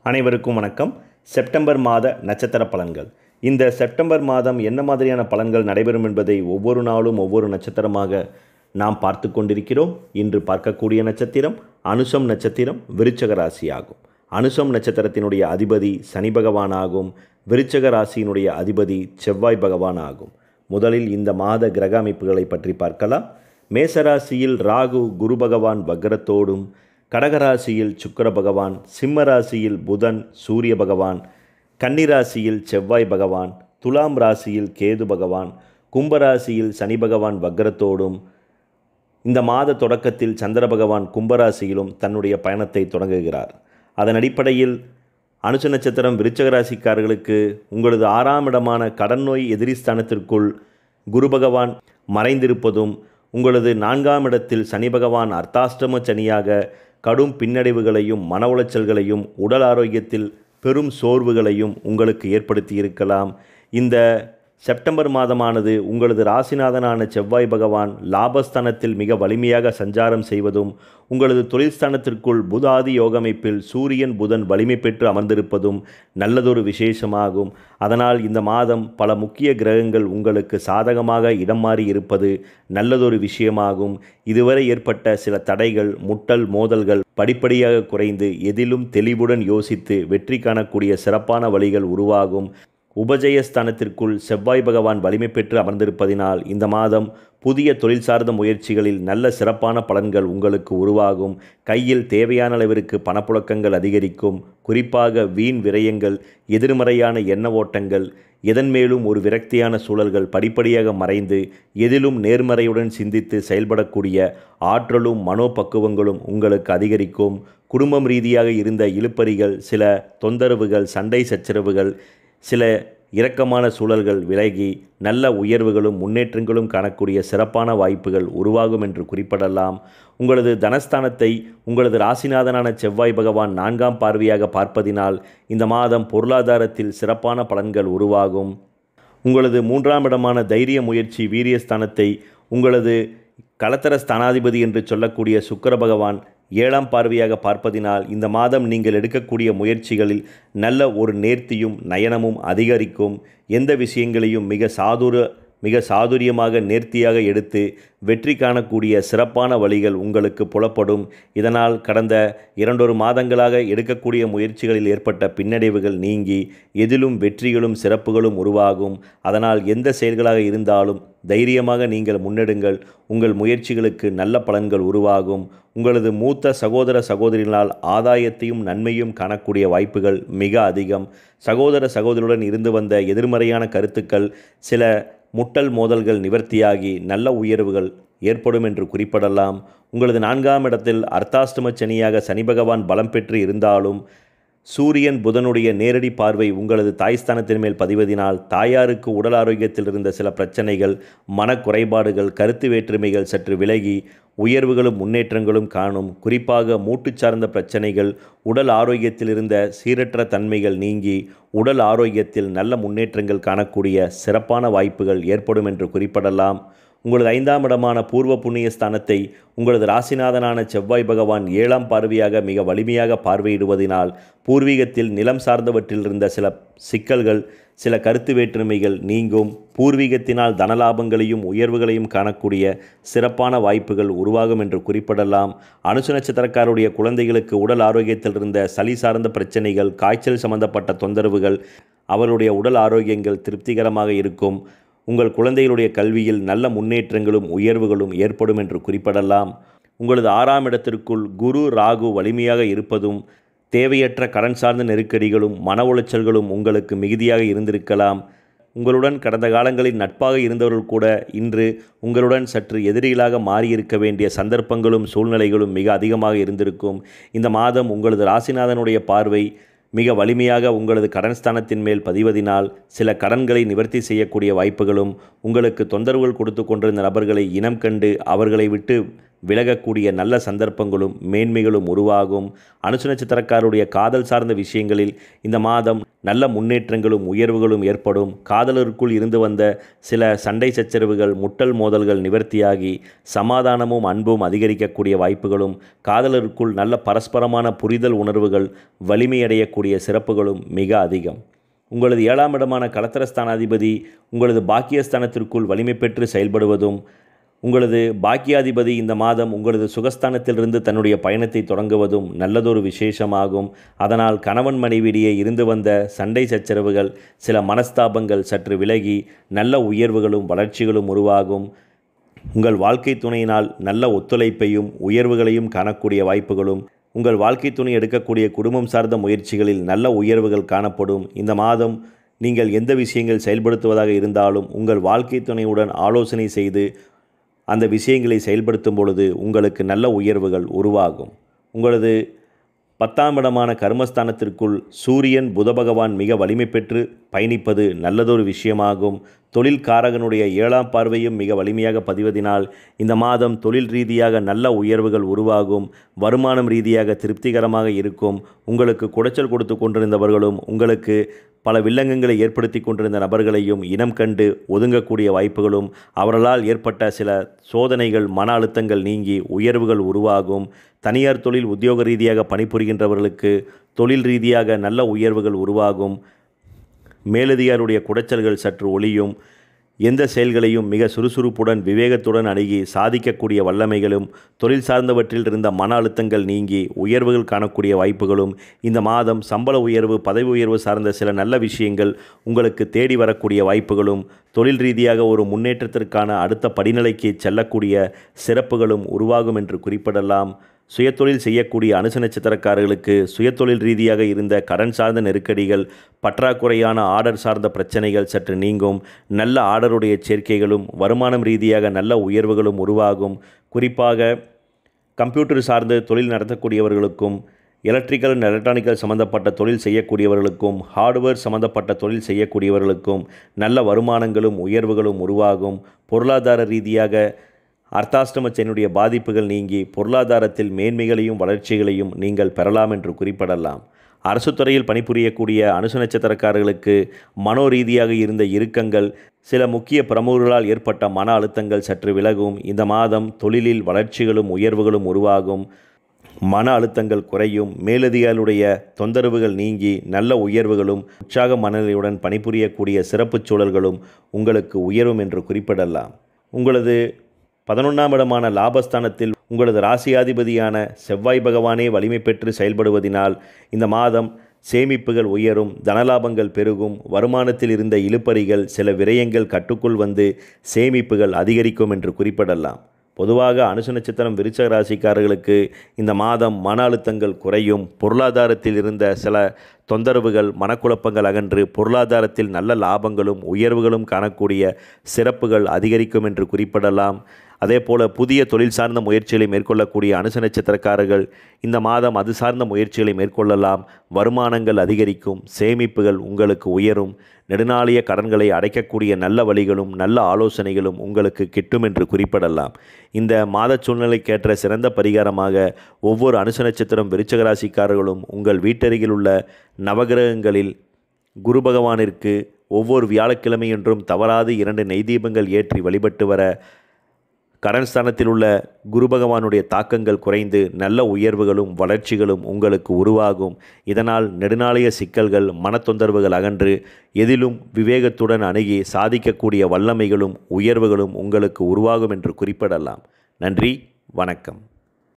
அனைவருக்கும் வணக்கம் செப்டம்பர் மாத நட்சத்திர பலன்கள் இந்த செப்டம்பர் மாதம் என்ன மாதிரியான பலன்கள் நடைபெறும் என்பதை ஒவ்வொரு நாளும் ஒவ்வொரு நட்சத்திரமாக நாம் பார்த்து கொண்டிருக்கிறோம் இன்று பார்க்கக்கூடிய நட்சத்திரம் அனுசம் நட்சத்திரம் விருச்சக ராசி ஆகும் அனுசம் நட்சத்திரத்தினுடைய அதிபதி சனி பகவான் ஆகும் விருச்சக ராசியினுடைய அதிபதி செவ்வாய் பகவான் ஆகும் முதலில் இந்த மாத கிரக அமைப்புகளை பற்றி பார்க்கலாம் மேசராசியில் ராகு குரு பகவான் வக்ரத்தோடும் கடகராசியில் சுக்கிர பகவான் சிம்ம ராசியில் புதன் சூரிய பகவான் கன்னிராசியில் செவ்வாய் பகவான் துலாம் ராசியில் கேது பகவான் கும்பராசியில் சனி பகவான் வக்ரத்தோடும் இந்த மாத தொடக்கத்தில் சந்திர பகவான் கும்பராசியிலும் தன்னுடைய பயணத்தை தொடங்குகிறார் அதன் அடிப்படையில் அனுச நட்சத்திரம் விருச்சக ராசிக்காரர்களுக்கு உங்களது ஆறாம் இடமான கடன் நோய் எதிரிஸ்தானத்திற்குள் குரு பகவான் மறைந்திருப்பதும் உங்களது நான்காம் இடத்தில் சனி பகவான் அர்த்தாஷ்டம சனியாக கடும் பின்னடைவுகளையும் மன உளைச்சல்களையும் உடல் ஆரோக்கியத்தில் பெரும் சோர்வுகளையும் உங்களுக்கு ஏற்படுத்தி இருக்கலாம் இந்த செப்டம்பர் மாதமானது உங்களது ராசிநாதனான செவ்வாய் பகவான் லாபஸ்தானத்தில் மிக வலிமையாக சஞ்சாரம் செய்வதும் உங்களது தொழில்ஸ்தானத்திற்குள் புதாதி யோகமைப்பில் சூரியன் புதன் வலிமை பெற்று அமர்ந்திருப்பதும் நல்லதொரு விசேஷமாகும் அதனால் இந்த மாதம் பல முக்கிய கிரகங்கள் உங்களுக்கு சாதகமாக இடம் மாறி இருப்பது நல்லதொரு விஷயமாகும் இதுவரை ஏற்பட்ட சில தடைகள் முட்டல் மோதல்கள் படிப்படியாக குறைந்து எதிலும் தெளிவுடன் யோசித்து வெற்றி காணக்கூடிய சிறப்பான வழிகள் உருவாகும் உபஜயஸ்தானத்திற்குள் செவ்வாய் பகவான் வலிமை பெற்று அமர்ந்திருப்பதினால் இந்த மாதம் புதிய தொழில் சார்ந்த முயற்சிகளில் நல்ல சிறப்பான பலன்கள் உங்களுக்கு உருவாகும் கையில் தேவையான அளவிற்கு பணப்புழக்கங்கள் அதிகரிக்கும் குறிப்பாக வீண் விரயங்கள் எதிர்மறையான எண்ண ஓட்டங்கள் எதன் மேலும் ஒரு விரக்தியான சூழல்கள் படிப்படியாக மறைந்து எதிலும் நேர்மறையுடன் சிந்தித்து செயல்படக்கூடிய ஆற்றலும் மனோபக்குவங்களும் உங்களுக்கு அதிகரிக்கும் குடும்பம் ரீதியாக இருந்த இழுப்பறிகள் சில தொந்தரவுகள் சண்டை சச்சரவுகள் சில இரக்கமான சூழல்கள் விலகி நல்ல உயர்வுகளும் முன்னேற்றங்களும் காணக்கூடிய சிறப்பான வாய்ப்புகள் உருவாகும் என்று குறிப்பிடலாம் உங்களது தனஸ்தானத்தை உங்களது ராசிநாதனான செவ்வாய் பகவான் நான்காம் பார்வையாக பார்ப்பதினால் இந்த மாதம் பொருளாதாரத்தில் சிறப்பான பலன்கள் உருவாகும் உங்களது மூன்றாம் இடமான தைரிய முயற்சி வீரியஸ்தானத்தை உங்களது கலத்தர ஸ்தானாதிபதி என்று சொல்லக்கூடிய சுக்கர பகவான் ஏழாம் பார்வையாக பார்ப்பதினால் இந்த மாதம் நீங்கள் எடுக்கக்கூடிய முயற்சிகளில் நல்ல ஒரு நேர்த்தியும் நயனமும் அதிகரிக்கும் எந்த விஷயங்களையும் மிக சாதுர மிக சாதுரியமாக நேர்த்தியாக எடுத்து வெற்றி காணக்கூடிய சிறப்பான வழிகள் உங்களுக்கு புலப்படும் இதனால் கடந்த இரண்டொரு மாதங்களாக எடுக்கக்கூடிய முயற்சிகளில் ஏற்பட்ட பின்னடைவுகள் நீங்கி எதிலும் வெற்றிகளும் சிறப்புகளும் உருவாகும் அதனால் எந்த செயல்களாக இருந்தாலும் தைரியமாக நீங்கள் முன்னெடுங்கள் உங்கள் முயற்சிகளுக்கு நல்ல பலன்கள் உருவாகும் உங்களது மூத்த சகோதர சகோதரிகளால் ஆதாயத்தையும் நன்மையும் காணக்கூடிய வாய்ப்புகள் மிக அதிகம் சகோதர சகோதரியுடன் இருந்து வந்த எதிர்மறையான கருத்துக்கள் சில முட்டல் மோதல்கள் நிவர்த்தியாகி நல்ல உயர்வுகள் ஏற்படும் என்று குறிப்பிடலாம் உங்களது நான்காம் இடத்தில் அர்த்தாஷ்டம சனியாக சனி பகவான் பலம் பெற்று இருந்தாலும் சூரியன் புதனுடைய நேரடி பார்வை உங்களது தாய்ஸ்தானத்தின் மேல் பதிவதினால் தாயாருக்கு உடல் ஆரோக்கியத்தில் இருந்த சில பிரச்சனைகள் மனக்குறைபாடுகள் கருத்து வேற்றுமைகள் சற்று விலகி உயர்வுகளும் முன்னேற்றங்களும் காணும் குறிப்பாக மூட்டு சார்ந்த பிரச்சனைகள் உடல் ஆரோக்கியத்தில் இருந்த சீரற்ற தன்மைகள் நீங்கி உடல் ஆரோக்கியத்தில் நல்ல முன்னேற்றங்கள் காணக்கூடிய சிறப்பான வாய்ப்புகள் ஏற்படும் என்று குறிப்பிடலாம் உங்களது ஐந்தாம் இடமான பூர்வ புண்ணிய ஸ்தானத்தை உங்களது ராசிநாதனான செவ்வாய் பகவான் ஏழாம் பார்வையாக மிக வலிமையாக பார்வையிடுவதினால் பூர்வீகத்தில் நிலம் சார்ந்தவற்றில் இருந்த சில சிக்கல்கள் சில கருத்து வேற்றுமைகள் நீங்கும் பூர்வீகத்தினால் தனலாபங்களையும் உயர்வுகளையும் காணக்கூடிய சிறப்பான வாய்ப்புகள் உருவாகும் என்று குறிப்பிடலாம் அனுசு நட்சத்திரக்காருடைய குழந்தைகளுக்கு உடல் ஆரோக்கியத்தில் இருந்த சளி சார்ந்த பிரச்சனைகள் காய்ச்சல் சம்பந்தப்பட்ட தொந்தரவுகள் அவருடைய உடல் ஆரோக்கியங்கள் திருப்திகரமாக இருக்கும் உங்கள் குழந்தைகளுடைய கல்வியில் நல்ல முன்னேற்றங்களும் உயர்வுகளும் ஏற்படும் என்று குறிப்பிடலாம் உங்களது ஆறாம் இடத்திற்குள் குரு ராகு வலிமையாக இருப்பதும் தேவையற்ற கடன் சார்ந்த நெருக்கடிகளும் மன உளைச்சல்களும் உங்களுக்கு மிகுதியாக இருந்திருக்கலாம் உங்களுடன் கடந்த காலங்களில் நட்பாக இருந்தவர்கள் கூட இன்று உங்களுடன் சற்று எதிரிகளாக மாறியிருக்க வேண்டிய சந்தர்ப்பங்களும் சூழ்நிலைகளும் மிக அதிகமாக இருந்திருக்கும் இந்த மாதம் உங்களது ராசிநாதனுடைய பார்வை மிக வலிமையாக உங்களது கடன் ஸ்தானத்தின் மேல் பதிவதினால் சில கடன்களை நிவர்த்தி செய்யக்கூடிய வாய்ப்புகளும் உங்களுக்கு தொந்தரவுகள் கொடுத்து கொண்டிருந்த நபர்களை இனம் கண்டு அவர்களை விட்டு விலகக்கூடிய நல்ல சந்தர்ப்பங்களும் மேன்மைகளும் உருவாகும் அனுச நட்சத்திரக்காருடைய காதல் சார்ந்த விஷயங்களில் இந்த மாதம் நல்ல முன்னேற்றங்களும் உயர்வுகளும் ஏற்படும் காதலருக்குள் இருந்து வந்த சில சண்டை சச்சரவுகள் முட்டல் மோதல்கள் நிவர்த்தியாகி சமாதானமும் அன்பும் அதிகரிக்கக்கூடிய வாய்ப்புகளும் காதலருக்குள் நல்ல பரஸ்பரமான புரிதல் உணர்வுகள் வலிமையடையக்கூடிய சிறப்புகளும் மிக அதிகம் உங்களது ஏழாம் இடமான கலத்திரஸ்தானாதிபதி உங்களது பாக்கியஸ்தானத்திற்குள் வலிமை பெற்று செயல்படுவதும் உங்களது பாக்கியாதிபதி இந்த மாதம் உங்களது சுகஸ்தானத்திலிருந்து தன்னுடைய பயணத்தை தொடங்குவதும் நல்லதொரு விசேஷமாகும் அதனால் கணவன் மனைவியிடையே இருந்து வந்த சண்டை சச்சரவுகள் சில மனஸ்தாபங்கள் சற்று விலகி நல்ல உயர்வுகளும் வளர்ச்சிகளும் உருவாகும் உங்கள் வாழ்க்கை துணையினால் நல்ல ஒத்துழைப்பையும் உயர்வுகளையும் காணக்கூடிய வாய்ப்புகளும் உங்கள் வாழ்க்கை துணை எடுக்கக்கூடிய குடும்பம் சார்ந்த முயற்சிகளில் நல்ல உயர்வுகள் காணப்படும் இந்த மாதம் நீங்கள் எந்த விஷயங்கள் செயல்படுத்துவதாக இருந்தாலும் உங்கள் வாழ்க்கை துணையுடன் ஆலோசனை செய்து அந்த விஷயங்களை செயல்படுத்தும் பொழுது உங்களுக்கு நல்ல உயர்வுகள் உருவாகும் உங்களது பத்தாம் இடமான கர்மஸ்தானத்திற்குள் சூரியன் புத பகவான் மிக வலிமை பெற்று பயணிப்பது நல்லதொரு விஷயமாகும் தொழில் காரகனுடைய ஏழாம் பார்வையும் மிக வலிமையாக பதிவதினால் இந்த மாதம் தொழில் ரீதியாக நல்ல உயர்வுகள் உருவாகும் வருமானம் ரீதியாக திருப்திகரமாக இருக்கும் உங்களுக்கு குடைச்சல் கொடுத்து கொண்டிருந்தவர்களும் உங்களுக்கு பல வில்லங்கங்களை ஏற்படுத்தி கொண்டிருந்த நபர்களையும் இனம் கண்டு ஒதுங்கக்கூடிய வாய்ப்புகளும் அவர்களால் ஏற்பட்ட சில சோதனைகள் மன அழுத்தங்கள் நீங்கி உயர்வுகள் உருவாகும் தனியார் தொழில் உத்தியோக ரீதியாக பணிபுரிகின்றவர்களுக்கு தொழில் ரீதியாக நல்ல உயர்வுகள் உருவாகும் மேலதிகாருடைய குடைச்சல்கள் சற்று ஒளியும் எந்த செயல்களையும் மிக சுறுசுறுப்புடன் விவேகத்துடன் அணுகி சாதிக்கக்கூடிய வல்லமைகளும் தொழில் சார்ந்தவற்றில் இருந்த மன அழுத்தங்கள் நீங்கி உயர்வுகள் காணக்கூடிய வாய்ப்புகளும் இந்த மாதம் சம்பள உயர்வு பதவி உயர்வு சார்ந்த சில நல்ல விஷயங்கள் உங்களுக்கு தேடி வரக்கூடிய வாய்ப்புகளும் தொழில் ரீதியாக ஒரு முன்னேற்றத்திற்கான அடுத்த படிநிலைக்கு செல்லக்கூடிய சிறப்புகளும் உருவாகும் என்று குறிப்பிடலாம் சுயதொழில் செய்யக்கூடிய அனுச நட்சத்திரக்காரர்களுக்கு சுயதொழில் ரீதியாக இருந்த கடன் சார்ந்த நெருக்கடிகள் பற்றாக்குறையான ஆர்டர் சார்ந்த பிரச்சனைகள் சற்று நீங்கும் நல்ல ஆர்டருடைய சேர்க்கைகளும் வருமானம் ரீதியாக நல்ல உயர்வுகளும் உருவாகும் குறிப்பாக கம்ப்யூட்டர் சார்ந்து தொழில் நடத்தக்கூடியவர்களுக்கும் எலக்ட்ரிக்கல் அண்ட் எலக்ட்ரானிக்கல் சம்மந்தப்பட்ட தொழில் செய்யக்கூடியவர்களுக்கும் ஹார்ட்வேர் சம்மந்தப்பட்ட தொழில் செய்யக்கூடியவர்களுக்கும் நல்ல வருமானங்களும் உயர்வுகளும் உருவாகும் பொருளாதார ரீதியாக அர்த்தாஷ்டம சனியுடைய பாதிப்புகள் நீங்கி பொருளாதாரத்தில் மேன்மைகளையும் வளர்ச்சிகளையும் நீங்கள் பெறலாம் என்று குறிப்பிடலாம் அரசு துறையில் பணிபுரியக்கூடிய அனுச நட்சத்திரக்காரர்களுக்கு மனோ ரீதியாக இருந்த இறுக்கங்கள் சில முக்கிய பிரமுகர்களால் ஏற்பட்ட மன அழுத்தங்கள் சற்று விலகும் இந்த மாதம் தொழிலில் வளர்ச்சிகளும் உயர்வுகளும் உருவாகும் மன அழுத்தங்கள் குறையும் மேலதிகாரிகளுடைய தொந்தரவுகள் நீங்கி நல்ல உயர்வுகளும் உற்சாக மனநிலையுடன் பணிபுரியக்கூடிய சிறப்புச் சூழல்களும் உங்களுக்கு உயரும் என்று குறிப்பிடலாம் உங்களது பதினொன்றாம் இடமான லாபஸ்தானத்தில் உங்களது ராசியாதிபதியான செவ்வாய் பகவானே வலிமை பெற்று செயல்படுவதினால் இந்த மாதம் சேமிப்புகள் உயரும் தனலாபங்கள் பெருகும் வருமானத்தில் இருந்த இழுப்பறிகள் சில விரயங்கள் கட்டுக்குள் வந்து சேமிப்புகள் அதிகரிக்கும் என்று குறிப்பிடலாம் பொதுவாக அனுச நட்சத்திரம் விருச்சக ராசிக்காரர்களுக்கு இந்த மாதம் மன அழுத்தங்கள் குறையும் பொருளாதாரத்தில் இருந்த சில தொந்தரவுகள் மனக்குழப்பங்கள் அகன்று பொருளாதாரத்தில் நல்ல லாபங்களும் உயர்வுகளும் காணக்கூடிய சிறப்புகள் அதிகரிக்கும் என்று குறிப்பிடலாம் அதே போல புதிய தொழில் சார்ந்த முயற்சிகளை மேற்கொள்ளக்கூடிய அனுச நட்சத்திரக்காரர்கள் இந்த மாதம் அது சார்ந்த முயற்சிகளை மேற்கொள்ளலாம் வருமானங்கள் அதிகரிக்கும் சேமிப்புகள் உங்களுக்கு உயரும் நெடுநாளிய கடன்களை அடைக்கக்கூடிய நல்ல வழிகளும் நல்ல ஆலோசனைகளும் உங்களுக்கு கிட்டும் என்று குறிப்பிடலாம் இந்த மாத சூழ்நிலைக்கேற்ற சிறந்த பரிகாரமாக ஒவ்வொரு அனுச நட்சத்திரம் விருச்சக ராசிக்காரர்களும் உங்கள் வீட்டருகில் உள்ள நவகிரகங்களில் குரு பகவானிற்கு ஒவ்வொரு வியாழக்கிழமையன்றும் தவறாது இரண்டு நெய்தீபங்கள் ஏற்றி வழிபட்டு வர கடன் ஸ்தானத்தில் உள்ள குரு பகவானுடைய தாக்கங்கள் குறைந்து நல்ல உயர்வுகளும் வளர்ச்சிகளும் உங்களுக்கு உருவாகும் இதனால் நெடுநாளைய சிக்கல்கள் மனத்தொந்தரவுகள் அகன்று எதிலும் விவேகத்துடன் அணுகி சாதிக்கக்கூடிய வல்லமைகளும் உயர்வுகளும் உங்களுக்கு உருவாகும் என்று குறிப்பிடலாம் நன்றி வணக்கம்